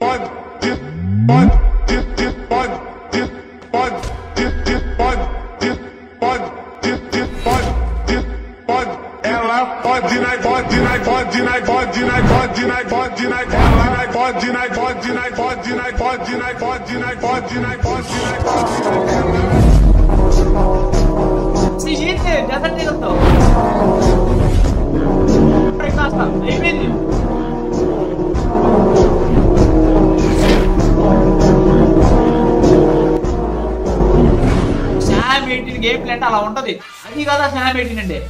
pode, pode, pode, pode, pode, pode, pode, pode. Ela pode, nai pode, nai pode, nai pode, nai pode, nai pode, nai pode, nai pode, nai pode, nai pode, nai pode, nai pode, nai pode, nai pode, nai pode. Seguinte, desert వెళ్తావు ఇప్పుడే కాస్త అయిపోయింది Sam eighteen game play అంటే అలా ఉంటది అది కదా Sam eighteen అంటే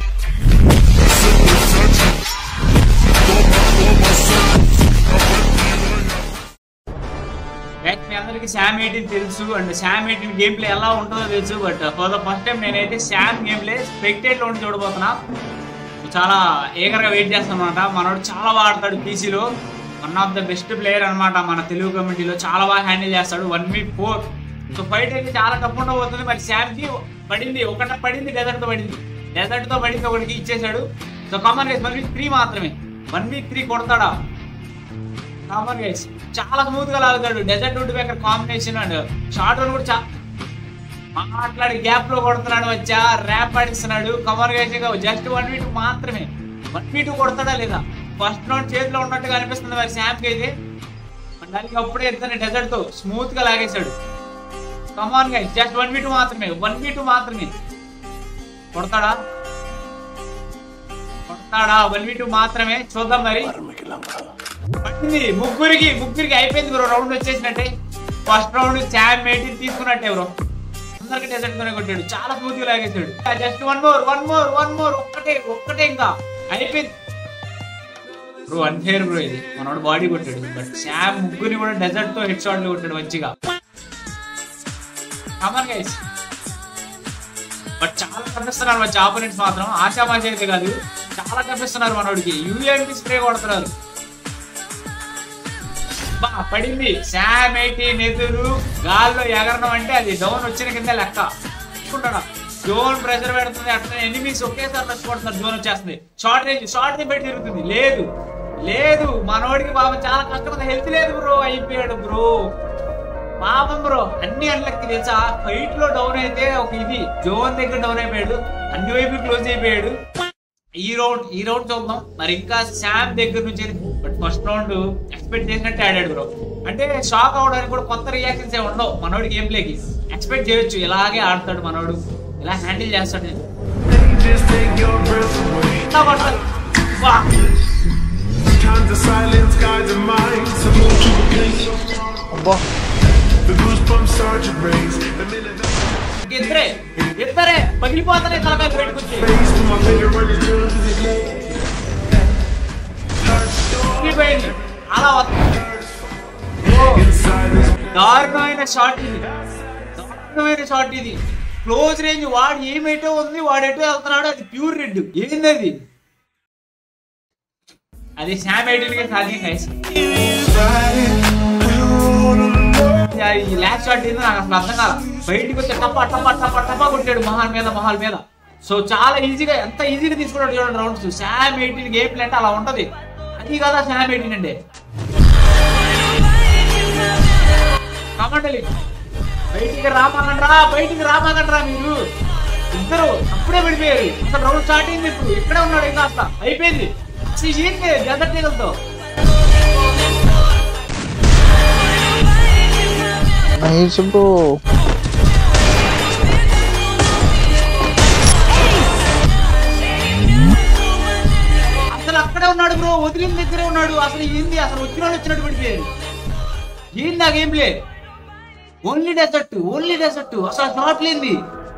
Guys, మీ అందరికి శామ్ ఎయిటీన్ తెలుసు and Sam eighteen game play ఎలా ఉంటుందో తెలుసు but for the first time నేనైతే శామ్ గేమ్ ప్లే స్పెక్టేట్ లో ఉండి చూడబోతున్నా చాలా ఏగర్ గా వెయిట్ చేస్తాను అనమాట మనోడు చాలా బాగా ఆడతాడు పీసీలో one of the best player అన్నమాట మన తెలుగు కమ్యూనిటీలో చాలా బాగా హ్యాండిల్ చేస్తాడు one v four so fight అయితే చాలా టఫ్ ఉండబోతుంది మరి శామ్ కి పడింది ఒకట పడింది డెజర్ట్ తో పడింది డెజర్ట్ తో పడింది ఒకటికి ఇచ్చేసాడు so come on race one v three మాత్రమే వన్ వీక్ త్రీ కొడతాడా కామన్ గైస్ చాలా స్మూత్ గా లాగుతాడు desert wood maker combination and short one కూడా చా మాట్లాడి గ్యాప్ లో కొడుతున్నాడు వచ్చా ర్యాప్ ఆడిస్తున్నాడు come on guys just one v two మాత్రమే వన్ వీ టూ కొడతాడా లేదా ఫస్ట్ రౌండ్ చేతిలో ఉన్నట్టుగా అనిపిస్తుంది మరి శామ్ కి అయితే మరి దానికి అప్పుడే ఇద్దరిని డెజర్ట్ తో స్మూత్ గా లాగేశాడు come on guys just one v two మాత్రమే వన్ వీ టూ మాత్రమే కొడతాడా కొడతాడా వన్ వీ టూ మాత్రమే చూద్దాం మరి పట్టింది ముగ్గురికి ముగ్గురికి అయిపోయింది బ్రో రౌండ్ వచ్చేసినట్టే ఫస్ట్ రౌండ్ శామ్ మేటి తీసుకున్నట్టే బ్రో అందరికి డెజర్ట్ తోనే కొట్టాడు చాలా స్మూత్ గా లాగేసాడు just one more one more one more ఒక్కటే ఒక్కటే ఇంకా అయిపోయింది బ్రో అన్ఫేర్ బ్రో ఇది మనోడు బాడీ కొట్టాడు బట్ శామ్ ముగ్గురిని కూడా డెజర్ట్ తో హెడ్ షాట్ కొట్టాడు మంచిగా కమన్ గైస్ బట్ చాలా కనిపిస్తున్నారు మంచి ఆపోనెంట్స్ మాత్రం ఆశామాషి అయితే కాదు చాలా కనిపిస్తున్నారు మనోడికి యూఎంపీ స్ప్రే కొడుతున్నారు బా పడింది శామ్ ఎయిటీన్ ఎదురు గాల్లో ఎగరడం అంటే అది డౌన్ వచ్చిన కింద లెక్క అనుకుంటాడా జోన్ ప్రెషర్ పెడుతుంది అట్లా ఎనిమిస్ ఒకేసారి రష్ కొడుతున్నారు జోన్ వచ్చేస్తుంది షార్ట్ రేంజ్ షార్ట్ రేంజ్ పెట్టి తిరుగుతుంది లేదు లేదు మనోడికి పాపం చాలా కష్టం హెల్త్ లేదు బ్రో అయిపోయాడు బ్రో పాపం బ్రో అన్ని అన్లకి తెలుసా ఫైట్ లో డౌన్ అయితే ఒక ఇది జోన్ దగ్గర డౌన్ అయిపోయాడు అన్ని వైపు క్లోజ్ అయిపోయాడు ఈ రౌండ్ ఈ రౌండ్ చూద్దాం మరి ఇంకా శామ్ దగ్గర నుంచి బట్ ఫస్ట్ రౌండ్ ఎక్స్పెక్ట్ చేసినట్టే ఆడాడు బ్రో అంటే షాక్ అవడానికి కూడా కొత్త రియాక్షన్స్ ఏ ఉండవు మనోడి గేమ్ ప్లేకి ఎక్స్పెక్ట్ చేయొచ్చు ఇలాగే ఆడతాడు మనోడు ఇలా హ్యాండిల్ చేస్తాడు Just take your breath away. ఇలా కొడతాడు. వా. Times the silence guides the mind. So move to a place. The goosebumps start to raise. The minute that ఇద్దరే ఇద్దరే పగిలిపోతానే తలకాయ బయటకు వచ్చి face when my finger running through the day. పగిలిపోయింది అలా వస్తుంది Inside this దారుణమైన షాట్ ఇది దారుణమైన షాట్ ఇది క్లోజ్ రేంజ్ వాడు ఏమైతే ఉంది వాడు ఎటో వెళ్తున్నాడు అది ప్యూర్ రెడ్ ఏంది అది అది శామ్ ఎయిటీన్ సాధ్యం గైస్ ఈ లాస్ట్ షాట్ ఏందో నాకు అసలు అర్థం కాల బయటికి వచ్చి టప్ప టప్ప టప్ప టప్ప కొట్టాడు మహాల్ మీద మహాల్ మీద సో చాలా ఈజీగా ఎంత ఈజీగా తీసుకున్నాడు చూడండి rounds Sam eighteen game play అంటే అలా ఉంటది అది కదా శామ్ ఎయిటీన్ అంటే కమండలి బయటికి రామాకండ్రా బయటికి రామాకండ్రా మీరు ఇద్దరు అప్పుడే పడిపోయారు అసలు రౌండ్ స్టార్ట్ అయింది ఇప్పుడు ఇక్కడే ఉన్నాడు ఇంకా అసలు అయిపోయింది అసలు ఏంటి డెజర్ట్ టీగలతో నైస్ బ్రో అసలు అక్కడే ఉన్నాడు బ్రో వదిలిన దగ్గరే ఉన్నాడు అసలు ఏంది అసలు వచ్చిన వాళ్ళు వచ్చినట్టు పడిపోయారు ఏంది ఆ game play only desert only desert అసలు షాట్ లేంది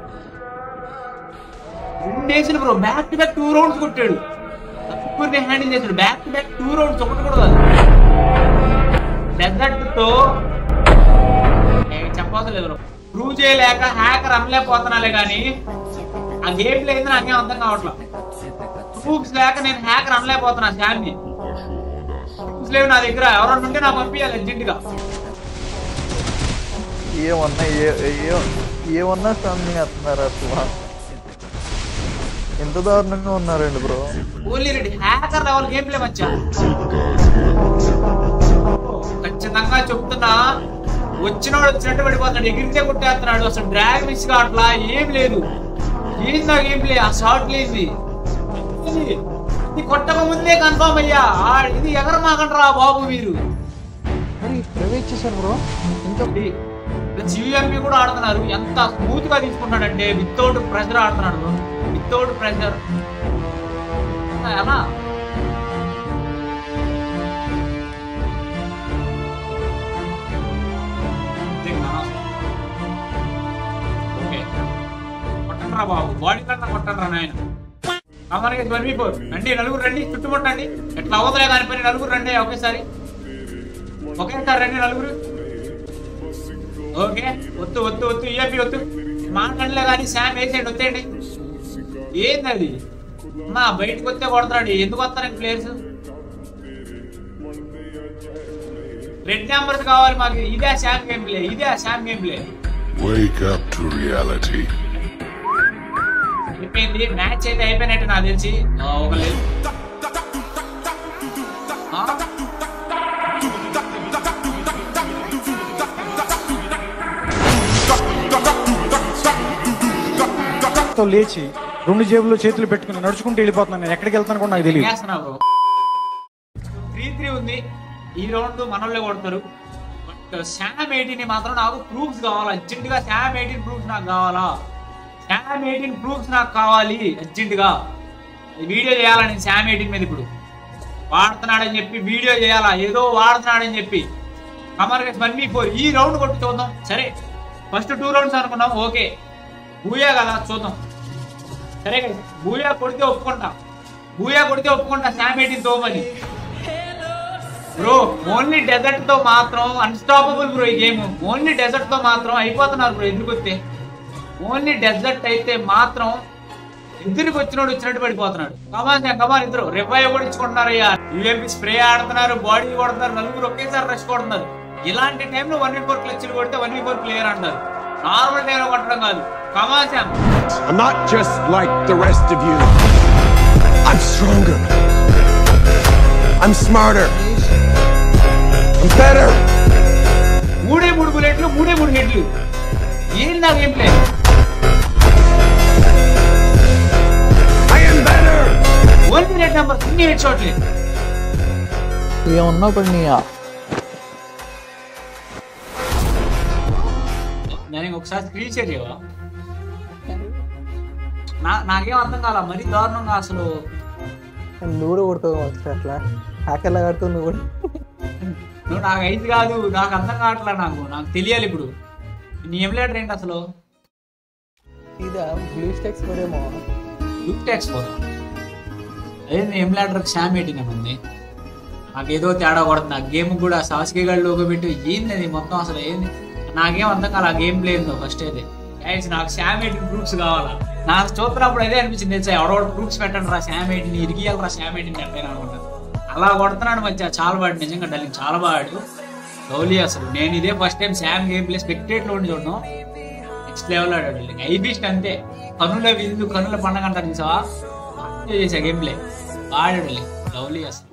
రెండు వేసిన bro back to back two rounds కొట్టాడు ముగ్గురిని హ్యాండిల్ చేశాడు back to back two rounds ఒకటి కూడా కాదు డెజర్ట్ తో చెప్పవసరం లేదు ప్రూవ్ చేయలేక హ్యాకర్ అమ్మలేకపోతున్నాలే కానీ ఆ గేమ్ ప్లే అయితే నాకేం అర్థం కావట్లేదు ప్రూఫ్స్ లేక నేను హ్యాకర్ అనలేకపోతున్నా శామ్ ని ప్రూఫ్స్ లేవు నా దగ్గర ఎవరన్నా ఉంటే నాకు పంపించాలి అర్జెంట్ గా ఏమన్నా ఏ ఏ- ఏమన్నా స్టాండింగ్ వేస్తున్నారు అసలు ఎంత దారుణంగా ఉన్నారండి bro only Reddy hacker level game play మచ్చా ఖచ్చితంగా సంగతి చెప్తున్నా వచ్చినోడు వచ్చినట్టు పడిపోతున్నాడు ఎగిరితే కొట్టేస్తున్నాడు అసలు డ్రాగ్ మిస్ కావట్లా ఏం లేదు ఏంది నాకు ఏం లేదు ఆ షార్ట్ లేదు ఇది ఇది కొట్టక ముందే కన్ఫామ్ అయ్యా ఆ, ఇది ఎగర మాకంటారా బాబు మీరు మరి ప్రవేశ్ చేశారు బ్రో ఇంకా జివిఎంపి కూడా ఆడుతున్నారు ఎంత స్మూత్ గా తీసుకున్నాడంటే వితౌట్ ప్రెషర్ ఆడుతున్నాడు వితౌట్ ప్రెషర్ ఎలా ఓకే కొట్టండ్రా బాబు బాడీ కన్నా కొట్టండ్రా నాయన అమరకి వన్ రండి నలుగురు రండి చుట్టుముట్టండి ఎట్లా అవతలే దాని పని నలుగురు రండి ఒకేసారి ఒకేసారి రండి నలుగురు ఓకే వద్దు వద్దు వద్దు ఈఎంపి వద్దు మాట్లాడలే కానీ శామ్ వేసేయండి వచ్చేయండి ఏంది అది మా బయటకు వస్తే కొడతాడు ఎందుకు వస్తారు ప్లేయర్స్ రెడ్ నెంబర్స్ కావాలి మాకు ఇదే శామ్ గేమ్ ప్లే ఇదే Sam game play Wake up to reality. అయిపోయింది మ్యాచ్ అయితే అయిపోయినట్టు నాకు తెలిసి ఆ, ఒక లేదు ఆ? తో లేచి రెండు జేబుల్లో చేతులు పెట్టుకుని నడుచుకుంటూ వెళ్ళిపోతున్నాను నేను ఎక్కడికి వెళ్తాను కూడా నాకు తెలియదు చేస్తున్నావు బ్రో త్రీ త్రీ ఉంది ఈ రౌండ్ మనోళ్ళే కొడతారు బట్ శామ్ ఎయిటీన్ మాత్రం నాకు ప్రూఫ్స్ కావాలి అర్జెంట్ గా శామ్ ఎయిటీన్ ప్రూఫ్స్ నాకు కావాలా శామ్ ఎయిటీన్ ప్రూఫ్స్ నాకు కావాలి అర్జెంట్ గా వీడియో చేయాలని శామ్ ఎయిటీన్ మీద ఇప్పుడు వాడుతున్నాడని చెప్పి వీడియో చేయాలా ఏదో వాడుతున్నాడని చెప్పి కమర్ వన్ బీ ఫోర్ ఈ రౌండ్ కొట్టి చూద్దాం సరే ఫస్ట్ టూ రౌండ్స్ అనుకున్నాం ఓకే బూయా కదా చూద్దాం సరే కదా బూయా కొడితే ఒప్పుకుంటా బూయా కొడితే ఒప్పుకుంటా శామ్ ఎయిటీన్ తోమని బ్రో ఓన్లీ డెజర్ట్ తో మాత్రం అన్స్టాపబుల్ బ్రో ఈ గేమ్ ఓన్లీ డెజర్ట్ తో మాత్రం అయిపోతున్నారు బ్రో ఎదురుకొస్తే ఓన్లీ డెజర్ట్ అయితే మాత్రం ఎదురుకు వచ్చినోడు వచ్చినట్టు పడిపోతున్నాడు కమాన్ కమాన్ ఇద్దరు రివైవ్ కూడా ఇచ్చుకుంటున్నారు అయ్యా యూఎంపీ స్ప్రే ఆడుతున్నారు బాడీ కొడుతున్నారు నలుగురు ఒకేసారి రష్ కొడుతున్నారు ఇలాంటి టైంలో వన్ వీ ఫోర్ క్లచ్లు కొడితే వన్ వీ ఫోర్ ప్లేయర్ అంటారు నార్మల్ టైంలో కొట్టడం కాదు come on Sam I'm not just like the rest of you. I'm stronger. I'm smarter. I'm better. మూడే మూడు బుల్లెట్లు మూడే మూడు హెడ్లు ఏంది నా game play I am better. ఓన్లీ రెడ్ నెంబర్ ఇన్ని హెడ్ షాట్లే ఏమన్నా పడినాయా నేను ఒకసారి స్క్రీన్ షేర్ చేయవా నా నాకేం అర్థం కాల మరీ దారుణంగా అసలు నువ్వు కూడా కొడతావు ఒకసారి అట్లా హ్యాకర్లా కడుతావు నువ్వు కూడా నువ్వు నాకు అయింది కాదు నాకు అర్థం కావట్లే నాకు నాకు తెలియాలి ఇప్పుడు నీ ఎంలేటర్ ఏంటి అసలు ఇదా బ్లూ స్టాక్స్ మరేమో లుక్ ట్యాక్స్ పోదా అదే నీ ఎంలేటర్ శామ్ ఎయిటింగ్ అని ఉంది నాకు ఏదో తేడా కొడుతుంది ఆ గేమ్ కూడా సాస్కి గడ్ లోగో పెట్టి ఏంది అది మొత్తం అసలు ఏంది నాకేం అర్థం కాల ఆ గేమ్ ప్లే ఏందో ఫస్ట్ అయితే గైస్ నాకు శామ్ ఎయిటిన్ ప్రూఫ్స్ కావాలా నాకు చూస్తున్నప్పుడు అదే అనిపించింది తెలుసా ఎవడోడు ప్రూఫ్స్ పెట్టండి రా శామ్ ఎయిటిన్ ఇరిగియాలి రా శామ్ ఎయిటిన్ అంటే అనుకుంటాను అలా కొడుతున్నాడు మధ్య చాలా బాడు నిజంగా డల్లింగ్ చాలా బాడు లవ్లీ అసలు నేను ఇదే first time Sam game play spectate లో ఉండి చూడడం నెక్స్ట్ లెవెల్ ఆడాడు డల్లింగ్ ఐబీస్ట్ అంతే కనుల విందు కనుల పండగ అంటారు చూసావా చేసా గేమ్ ప్లే ఆడాడు లవ్లీ అసలు